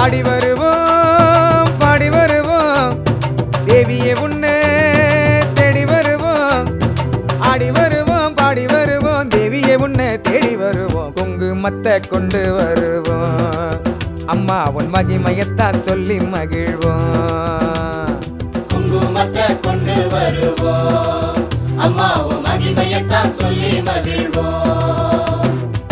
ஆடி வருவோம் பாடி வருவோம் தேவியே உன்னை தேடி வருவோம் ஆடி வருவோம் பாடி வருவோம் தேவியே உன்னை தேடி வருவோம் குங்குமத்தை கொண்டு வருவோம் அம்மா உன் மகிமையத்தான் சொல்லி மகிழ்வோம் குங்குமத்தை கொண்டு வருவோம் அம்மாவும் மகிமையத்தான் சொல்லி மகிழ்வோம்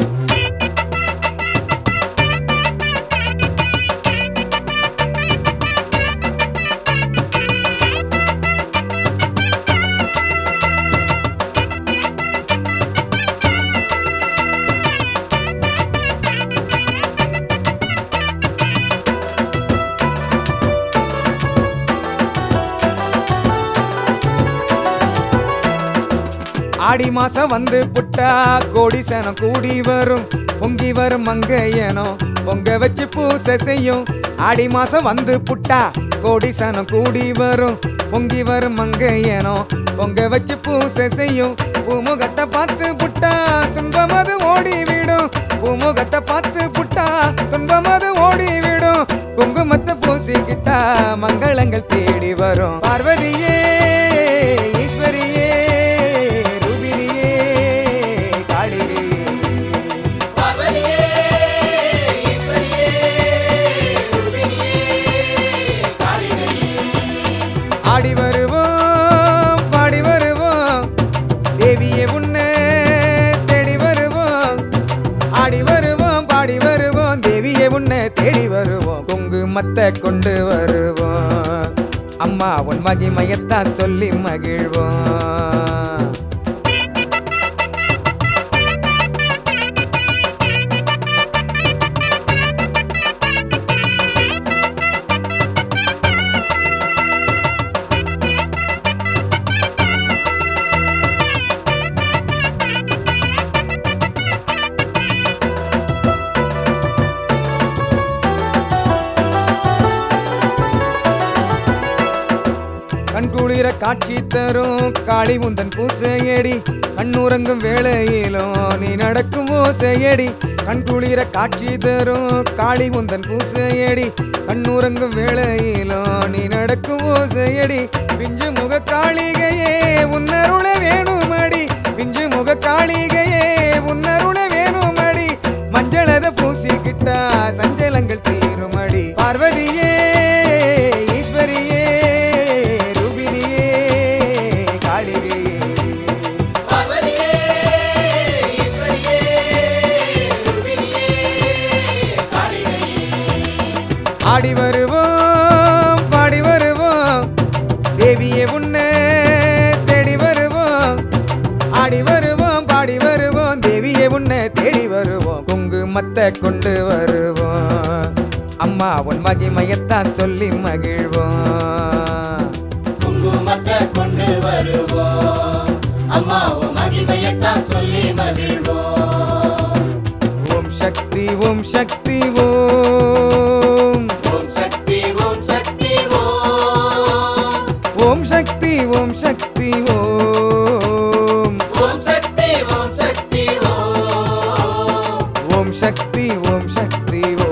ஆடி மாசம் வந்து புட்டா கோடி சனம் கூடி வரும் பொங்கி வரும் மங்கையனோ பொங்க வச்சு பூசை செய்யும் ஆடி மாசம் வந்து புட்டா கோடி சனம் கூடி வரும் பொங்கி வரும் மங்கையனோ பொங்க வச்சு பூசை செய்யும் பூமுகத்தை பார்த்து புட்டா துன்பம் அது ஓடி விடும் பூமுகத்தை பார்த்து புட்டா துன்பம் அது ஓடி விடும் குங்குமத்தை பூசிக்கிட்டா மங்களங்கள் தேடி வரும் பார்வதியே ஈஸ்வரியே ரூபினியே காளிகையே பார்வதியே ஈஸ்வரியே ரூபினியே காளிகையே ஆடி வருவோம் பாடி வருவோம் தேவியே உன்னை தேடி வருவோம் ஆடி வருவோம் பாடி வருவோம் தேவியே உன்னை தேடி வருவோம் குங்குமத்தை கொண்டு வருவோம் அம்மா உன் மகிமையத்தான் சொல்லி மகிழ்வோம் கண்குளிர காட்சி தரும் காளி உந்தன் பூசையடி கண்ணுறங்கும் வேளையிலும் நீ நடக்கும் ஓசையடி கண்குளிர காட்சி தரும் காளி உந்தன் பூசையடி கண்ணுறங்கும் வேளையிலும் நீ நடக்கும் ஓசையடி பிஞ்சு முக காளிகையே உன்னருள வேணுமடி பிஞ்சு முக காளிகையே உன்னருள வேணுமடி மஞ்சளத பூசிக்கிட்டா சஞ்சலங்கள் தீருமடி பார்வதியே ஈஸ்வரியே ரூபினியே காளிகையே பார்வதியே ஈஸ்வரியே ரூபினியே காளிகையே ஆடி வருவோம் பாடி வருவோம் தேவியே உன்னை தேடி வருவோம் ஆடி வருவோம் பாடி வருவோம் தேவியே உன்னை தேடி வருவோம் குங்குமத்தை கொண்டு வருவோம் அம்மா உன் மகிமையத்தான் சொல்லி மகிழ்வோம் குங்குமத்தை கொண்டு வருவோம் அம்மாவும் மகிமையத்தான் சொல்லி மகிழ்வோம் ஓம் சக்தி ஓம் சக்தி ஓம் ஓம் சக்தி ஓம் சக்தி ஓம் ஓம் சக்தி ஓம் சக்தி ஓம் ஓம் சக்தி ஓம் சக்தி ஓம் ஓம் சக்தி ஓம் சக்தி ஓம்